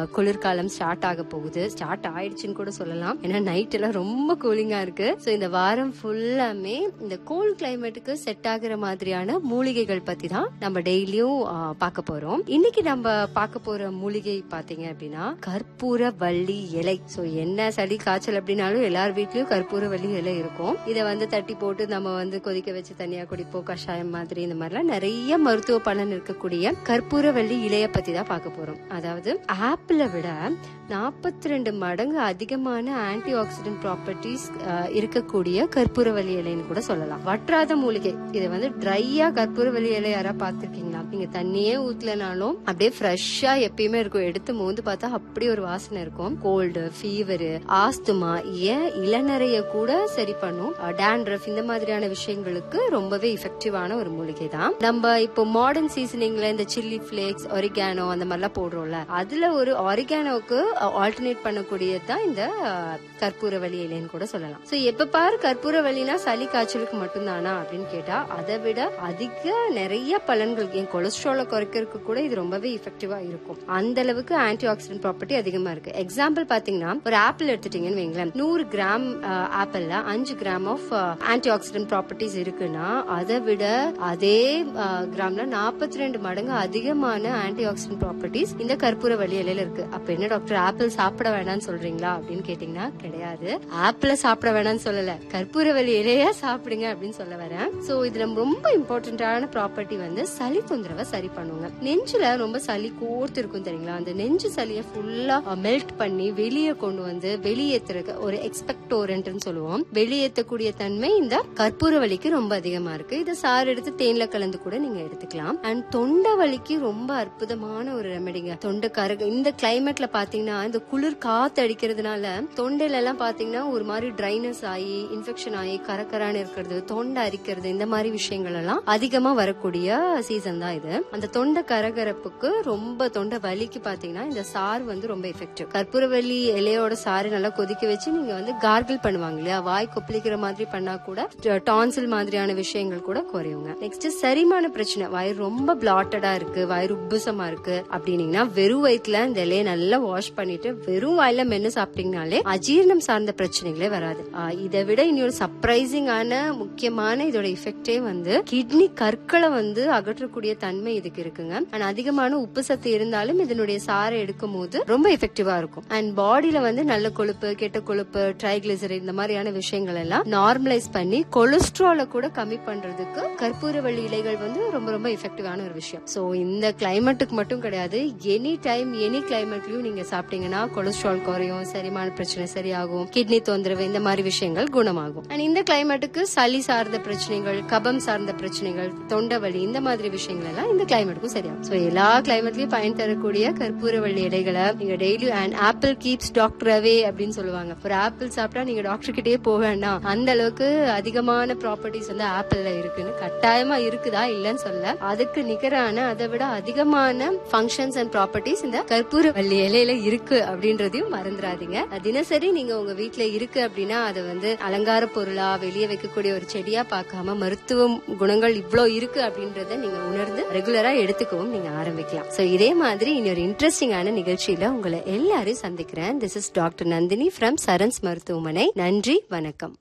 குளிர்காலம் ஸ்டார்ட் ஆக போகுது ஸ்டார்ட் ஆயிடுச்சுன்னு கூட சொல்லலாம் ஏன்னா நைட் எல்லாம் ரொம்ப கூலிங்கா இருக்கு சோ இந்த வாரம் ஃபுல்லாமே இந்த கோல்ட் கிளைமேட்டுக்கு செட் ஆகுற மாதிரியான மூலிகைகள் பத்தி தான் நம்ம டெய்லியும் பார்க்க போறோம் இன்னைக்கு நம்ம பார்க்க போற மூலிகை பாத்தீங்க அப்படின்னா கற்பூர வள்ளி இலை சோ என்ன சளி காய்ச்சல் அப்படின்னாலும் எல்லார் வீட்லயும் கற்பூர வள்ளி இலை இருக்கும் இத வந்து தட்டி போட்டு நம்ம வந்து கொதிக்க வச்சு தனியா குடிப்போம் கஷாயம் மாதிரி இந்த மாதிரிலாம் நிறைய மருத்துவ பலன் இருக்கக்கூடிய கற்பூரவள்ளி இலைய பத்தி தான் பார்க்க போறோம் அதாவது ஆப்பிளை விட நாற்பத்தி ரெண்டு மடங்கு அதிகமான ஆன்டி ஆக்சிடென்ட் ப்ராப்பர்ட்டிஸ் இருக்கக்கூடிய கற்பூரவள்ளி இலைன்னு கூட சொல்லலாம் வற்றாத மூலிகை இதை வந்து ட்ரையா கற்பூரவள்ளி இலை யாரா பார்த்திருக்கீங்களா நீங்க தண்ணியே ஊத்தலனாலும் அப்படியே ஃப்ரெஷ்ஷா எப்பயுமே இருக்கும் எடுத்து மோந்து பார்த்தா அப்படி ஒரு வாசனை இருக்கும் கோல்டு ஃபீவர் ஆஸ்துமா ஏன் இளநரைய கூட சரி பண்ணும் டேண்ட்ரஃப் இந்த மாதிரியான விஷயங்களுக்கு ரொம்பவே இஃபெக்டிவான ஒரு மூலிகை தான் நம்ம இப்போ மாடர்ன் சீசனிங்ல இந்த சில்லி பிளேக்ஸ் ஒரிகானோ அந்த மாதிரிலாம் போடுறோம்ல அதுல ஒரு ஒரிகானோக்கு ஆல்டர்னேட் பண்ணக்கூடியது தான் இந்த அஹ், கற்பூரவள்ளி இலைன்னு கூட சொல்லலாம் சோ எப்ப பாரு கற்பூரவள்ளினா சளி காய்ச்சலுக்கு மட்டும்தானா அப்படின்னு கேட்டா அதை விட அதிக நிறைய பலன்கள் என் கொலஸ்ட்ரால குறைக்கிறதுக்கு கூட இது ரொம்பவே இஃபெக்டிவா இருக்கும் அந்த அளவுக்கு ஆன்டி ஆக்சிடென்ட் ப்ராப்பர்ட்டி அதிகமா இருக்கு எக்ஸாம்பிள் பாத்தீங்கன்னா ஒரு ஆப்பிள் எடுத்துட்டீங்கன்னு வைங்களேன் நூறு கிராம் ஆப்பிள்ல அஞ்சு gram of antioxidant properties இருக்குன்னா அதை விட அதே அஹ், கிராம்ல நாற்பத்தி ரெண்டு மடங்கு அதிகமான ஆன்டி ஆக்சிடென்ட் ப்ராப்பர்ட்டிஸ் இந்த கற்பூர வழி இலையில இருக்கு அப்ப என்ன டாக்டர் ஆப்பிள் சாப்பிட வேணாம்னு சொல்றீங்களா அப்படின்னு கேட்டீங்கன்னா கிடையாது ஆப்பிள சாப்பிட வேணாம்னு சொல்லல கற்பூர வழி இலையா சாப்பிடுங்க அப்படின்னு சொல்ல வரேன் சோ இதுல ரொம்ப இம்பார்ட்டன்டான ப்ராப்பர்ட்டி வந்து சளி தொந்தரவை சரி பண்ணுங்க நெஞ்சுல ரொம்ப சளி கோர்த்து இருக்கும் தெரியுங்களா அந்த நெஞ்சு சளியை ஃபுல்லா மெல்ட் பண்ணி வெளியே கொண்டு வந்து வெளியேற்றுறதுக்கு ஒரு எக்ஸ்பெக்டோரன்ட்னு சொல்லுவோம் வெளியேற்றக்கூடிய தன்மை இந்த கற்பூர வலிக்கு ரொம்ப அதிகமா இருக்கு இதை சாறு எடுத்து தேன்ல கலந்து கூட நீங்க எடுத்துக்கலாம் அண்ட் தொண்டை வலிக்கு ரொம்ப அற்புதமான ஒரு ரெமெடிங்க தொண்டை கரக இந்த கிளைமேட்ல பாத்தீங்கன்னா இந்த குளிர் காத்து அடிக்கிறதுனால தொண்டையில எல்லாம் பாத்தீங்கன்னா ஒரு மாதிரி ட்ரைனஸ் ஆகி இன்ஃபெக்ஷன் ஆகி கரக்கரான்னு இருக்கிறது தொண்டை அரிக்கிறது இந்த மாதிரி விஷயங்கள் எல்லாம் அதிகமா வரக்கூடிய சீசன் தான் இது அந்த தொண்டை கரகரப்புக்கு ரொம்ப தொண்டை வலிக்கு பாத்தீங்கன்னா இந்த சாறு வந்து ரொம்ப எஃபெக்டிவ் கற்பூரவள்ளி இலையோட சாறு நல்லா கொதிக்க வச்சு நீங்க வந்து கார்கிள் பண்ணுவாங்க இல்லையா வாய் கொப்பளிக்கிற மாதிரி பண்ணா கூட டான்சில் மாதிரியான விஷயங்கள் கூட குறையுங்க நெக்ஸ்ட் செரிமான பிரச்சனை வயிறு ரொம்ப பிளாட்டடா இருக்கு வயிறு உப்புசமா இருக்கு அப்படின்னீங்கன்னா வெறும் வயிற்றுல இந்த இலையை நல்லா வாஷ் பண்ணிட்டு வெறும் வாயில மென்னு சாப்பிட்டீங்கனாலே அஜீரணம் சார்ந்த பிரச்சனைகளே வராது ஆஹ் இதை விட இன்னொரு சர்ப்ரைசிங்கான முக்கியமான இதோட இஃபெக்டே வந்து கிட்னி கற்களை வந்து அகற்றக்கூடிய தன்மை இதுக்கு இருக்குங்க அண்ட் அதிகமான உப்பு சத்து இருந்தாலும் இதனுடைய சாறை எடுக்கும் போது ரொம்ப எஃபெக்டிவா இருக்கும் அண்ட் பாடியில வந்து நல்ல கொழுப்பு கெட்ட கொழுப்பு ட்ரைகிளிசரைட் இந்த மாதிரியான விஷயங்கள் எல்லாம் நார்மலைஸ் பண்ணி கொலஸ்ட்ரால கூட கம்மி பண்றதுக்கு கற்பூரவள்ளி இலைகள் வந்து ரொம்ப ரொம்ப எஃபெக்டிவான ஒரு விஷயம் சோ இந்த கிளைமேட்டுக்கு மட்டும் கிடையாது எனி டைம் எனி கிளைமேட்லயும் நீங்க சாப்பிட்டீங்கன்னா கொலஸ்ட்ரால் குறையும் செரிமான பிரச்சனை சரியாகும் கிட்னி தொந்தரவு இந்த மாதிரி விஷயங்கள் குணமாகும் அண்ட் இந்த கிளைமேட்டுக்கு சளி சார்ந்த பிரச்சனைகள் கபம் சார்ந்த பிரச்சனைகள் தொண்டை வலி இந்த மாதிரி விஷயங்கள் எல்லாம் இந்த கிளைமேட்டுக்கும் சரியாகும் சோ எல்லா கிளைமேட்லயும் பயன் தரக்கூடிய கற்பூரவள்ளி இலைகளை நீங்க daily and apple keeps doctor away அப்படின்னு சொல்லுவாங்க ஒரு ஆப்பிள் சாப்பிட்டா நீங்க டாக்டர் கிட்டே போக வேண்டாம் அந்த அளவுக்கு அதிகமான ப்ராப்பர்ட்டிஸ் வந்து ஆப்பிள்ல இருக்குன்னு கட்டாயமா இருக்குதா இல்லன்னு சொல்ல அதுக்கு நிகரான அதை விட அதிகமான ஃபங்க்ஷன்ஸ் அண்ட் ப்ராப்பர்ட்டிஸ் இந்த கற்பூர வள்ளி இலையில இருக்கு அப்படின்றதையும் மறந்துடாதீங்க அது தினசரி நீங்க உங்க வீட்ல இருக்கு அப்படின்னா அதை வந்து அலங்கார பொருளா வெளியே வைக்கக்கூடிய ஒரு செடியா பார்க்காம மருத்துவ குணங்கள் இவ்ளோ இருக்கு அப்படின்றத நீங்க உணர்ந்து ரெகுலரா எடுத்துக்கவும் நீங்க ஆரம்பிக்கலாம் சோ இதே மாதிரி இன்னொரு இன்ட்ரெஸ்டிங்கான நிகழ்ச்சியில உங்களை எல்லாரையும் சந்திக்கிறேன் this is doctor Nandini from Sarans மருத்துவமனை நன்றி வணக்கம்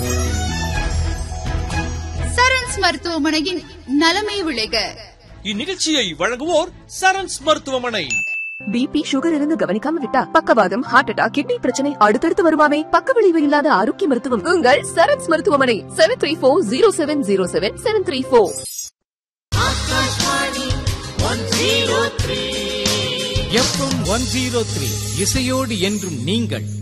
சரண்ஸ் மருத்துவமனையின் நலமை விளைக இந்நிகழ்ச்சியை வழங்குவோர் சரண்ஸ் மருத்துவமனை பிபி சுகர் இருந்து கவனிக்காம விட்டா பக்கவாதம் ஹார்ட் அட்டாக் கிட்னி பிரச்சனை அடுத்தடுத்து வருமாமே பக்க விளைவு இல்லாத ஆரோக்கிய மருத்துவம் உங்கள் சரத்ஸ் மருத்துவமனை seven three four zero seven zero seven seven three four FM one zero three இசையோடு என்றும் நீங்கள்